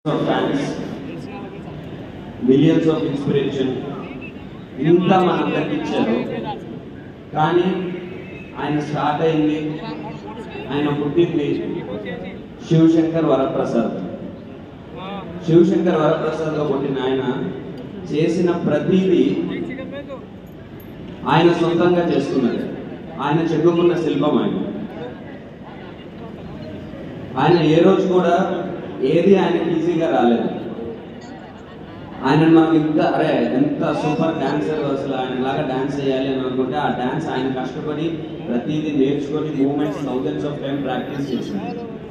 of fans, millions of inspiration ఇంత మనందరికి ఇచ్చారు కానీ ఆయన స్టార్ట్ అయింది ఆయన పుట్టింది శివశంకర్ వరప్రసాద్ శివశంకర్ వరప్రసాద్గా పుట్టిన ఆయన చేసిన ప్రతిదీ ఆయన సొంతంగా చేసుకున్నది ఆయన చెక్కుకున్న శిల్పం ఆయన ఆయన ఏ రోజు కూడా ఏది ఆయనకి ఈజీగా రాలేదు ఆయన మనం ఇంత అరే ఎంత సూపర్ డాన్సర్ అసలు ఆయన లాగా డాన్స్ చేయాలి అని అనుకుంటే ఆ డాన్స్ ఆయన కష్టపడి ప్రతిదీ నేర్చుకొని moments thousands of time practice చేసింది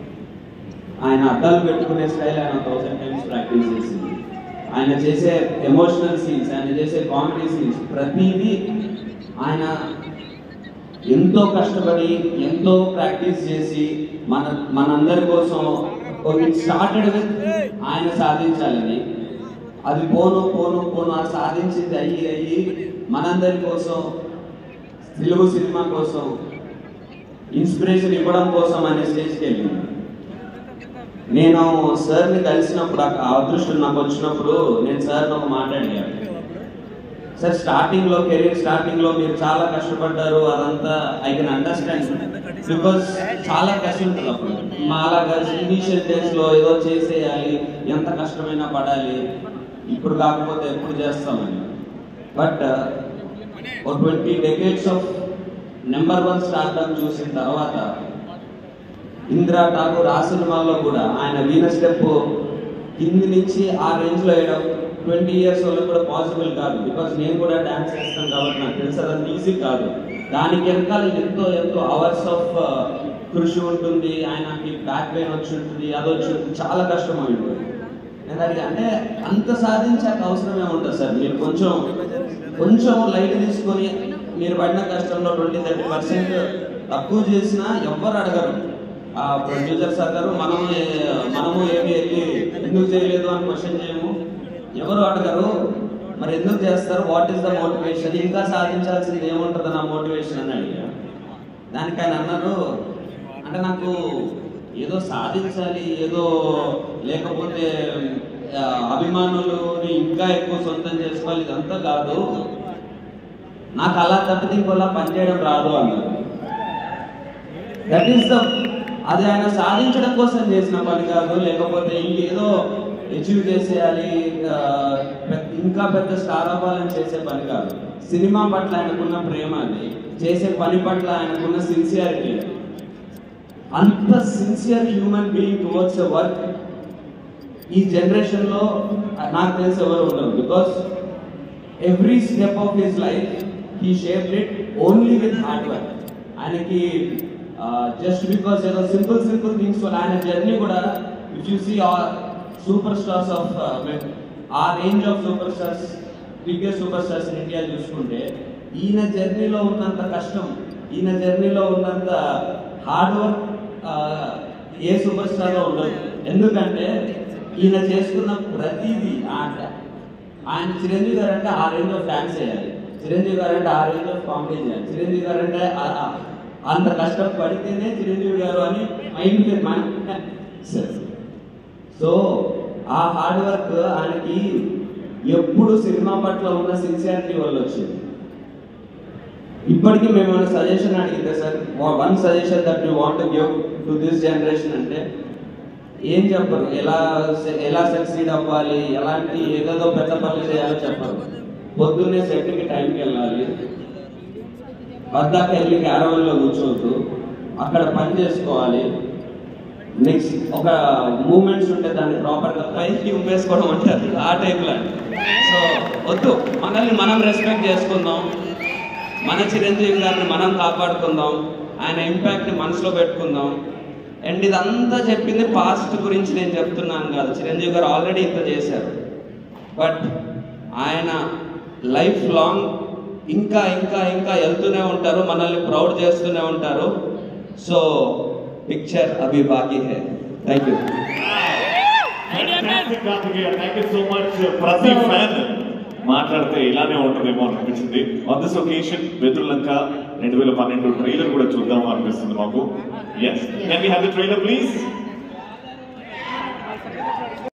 ఆయన అద్దాలు పెట్టుకునే స్టైల్ ఆయన థౌసండ్ టైమ్స్ ప్రాక్టీస్ చేసింది ఆయన చేసే ఎమోషనల్ సీన్స్ ఆయన చేసే కామెడీ సీన్స్ ప్రతిదీ ఆయన ఎంతో కష్టపడి ఎంతో ప్రాక్టీస్ చేసి మన మనందరి కోసం స్టార్టెడ్ విత్ ఆయన సాధించాలని అది పోను పోను పోను ఆ సాధించింది అయ్యి అయ్యి మనందరి కోసం తెలుగు సినిమా కోసం ఇన్స్పిరేషన్ ఇవ్వడం కోసం అనే స్టేజ్కి వెళ్ళింది నేను సార్ని కలిసినప్పుడు ఆ అదృష్టం నాకు వచ్చినప్పుడు నేను సార్ని ఒక మాట అడిగాను సార్ స్టార్టింగ్ లో కెరీర్ స్టార్టింగ్ లో మీరు చాలా కష్టపడ్డారు అదంతా ఐ కెన్ అండర్స్టాండ్ బికాస్ చాలా కష్టం ఉంటుంది అప్పుడు మా అలాగా ఇనీషియల్ డేస్ లో ఏదో చేసేయాలి ఎంత కష్టమైనా పడాలి ఇప్పుడు కాకపోతే ఎప్పుడు చేస్తామని బట్ ఒక twenty decades of number one startup చూసిన తర్వాత ఇందిరా ఠాకూర్ ఆ సినిమాల్లో కూడా ఆయన వీణ స్టెప్ కింది నుంచి ఆ రేంజ్ లో వేయడం ట్వంటీ ఇయర్స్ వాళ్ళకి కూడా పాసిబుల్ కాదు బికాస్ నేను కూడా డాన్స్ చేస్తాను కాబట్టి నాకు తెలుసు అదంత ఈజీ కాదు దానికి వెనకాల ఎంతో ఎంతో అవర్స్ ఆఫ్ కృషి ఉంటుంది ఆయనకి బ్యాక్ పెయిన్ వచ్చి ఉంటుంది అది వచ్చి ఉంటుంది చాలా కష్టమై ఉంటుంది నేను అడిగా అంటే అంత సాధించాక అవసరమే ఉంటుంది సార్ మీరు కొంచెం కొంచెం లైట్ తీసుకొని మీరు పడిన కష్టంలో ట్వంటీ థర్టీ పర్సెంట్ తక్కువ చేసినా ఎవ్వరు అడగరు ఆ ప్రొడ్యూసర్ సార్ గారు మనము ఏ- మనము ఏమి వెళ్ళి ఎందుకు చేయలేదు అని క్వశ్చన్ చేయము ఎవరు అడగరు మరి ఎందుకు చేస్తారు వాట్ ఈస్ ద మోటివేషన్ ఇంకా సాధించాల్సింది ఏముంటుంది నా మోటివేషన్ అని అడిగా దానికి ఆయన అన్నారు అంటే నాకు ఏదో సాధించాలి ఏదో లేకపోతే ఆ, అభిమానులని ఇంకా ఎక్కువ సొంతం చేసుకోవాలి ఇదంతా కాదు నాకు అలా తప్పితే ఇంకోలా పనిచేయడం రాదు అన్నారు దట్ ఈస్ ద అది ఆయన సాధించడం కోసం చేసిన పని కాదు లేకపోతే ఇంకేదో అచీవ్ చేసేయాలి ఆ, పెద్ద- ఇంకా పెద్ద స్టార్ అవ్వాలని చేసే పని కాదు సినిమా పట్ల ఆయనకున్న ప్రేమ అది చేసే పని పట్ల ఆయనకున్న సిన్సియారిటీ అంత sincere human being towards a work ఈ జనరేషన్ లో నాకు తెలిసి ఎవరు ఉండరు because every step of his life he shape it only with hard work ఆయనకి జస్ట్ బికాస్ ఏదో సింపుల్ సింపుల్ థింగ్స్ ఆయన జర్నీ కూడా if you see super stars of ఆ range of super stars biggest super stars in India చూసుకుంటే ఈయన జర్నీలో ఉన్నంత కష్టం ఈయన జర్నీలో ఉన్నంత హార్డ్ వర్క్ ఏ సూపర్ స్టార్ లో ఉండదు ఎందుకంటే ఈయన చేసుకున్న ప్రతిదీ ఆట ఆయన చిరంజీవి గారు అంటే ఆ రేంజ్ ఆఫ్ డాన్స్ చేయాలి చిరంజీవి గారు అంటే ఆ రేంజ్ ఆఫ్ కామెడీ చేయాలి చిరంజీవి గారు అంటే ఆ- ఆ- అంత కష్టపడితేనే చిరంజీవి గారు అని మైండ్ సో ఆ హార్డ్ వర్క్ ఆయనకి ఎప్పుడు సినిమా పట్ల ఉన్న సిన్సియారిటీ వల్ల వచ్చింది ఇప్పటికీ మేము ఏమైనా సజెషన్ అడిగితే sir one suggestion that you want give to this generation అంటే ఏం చెప్పరు ఎలా ఎలా సక్సీడ్ అవ్వాలి ఎలాంటి ఏదేదో పెద్ద పనులు చేయాలో చెప్పరు పొద్దున్నే సెట్కి టైంకి వెళ్ళాలి వద్దాక వెళ్ళి క్యారవన్లో కూర్చోవద్దు అక్కడ పని చేసుకోవాలి నెక్స్ట్ ఒక మూమెంట్స్ ఉంటే దాన్ని ప్రాపర్గా పైకి ఉమ్మేసుకోవడం అంటారు ఆ టైప్లో సో వద్దు మనల్ని మనం రెస్పెక్ట్ చేసుకుందాం మన చిరంజీవి గారిని మనం కాపాడుకుందాం ఆయన ఇంపాక్ట్ని మనసులో పెట్టుకుందాం అండ్ ఇదంతా చెప్పింది పాస్ట్ గురించి నేను చెప్తున్నాను కాదు చిరంజీవి గారు ఆల్రెడీ ఇంత చేశారు బట్ ఆయన లైఫ్ లాంగ్ ఇంకా ఇంకా ఇంకా వెళ్తూనే ఉంటారు మనల్ని ప్రౌడ్ చేస్తూనే ఉంటారు సో పిక్చర్ అభి బాకీ హే thank you Fantastic, Karthikeya thank you so much ప్రతి ఫ్యాన్ మాట్లాడితే ఇలానే ఉంటుందేమో అనిపించింది ఆన్ దిస్ ఒకేషన్ వెదురులంక రెండు వేల పన్నెండు ట్రైలర్ కూడా చూద్దాం అనిపిస్తుంది మాకు yes can we have the trailer please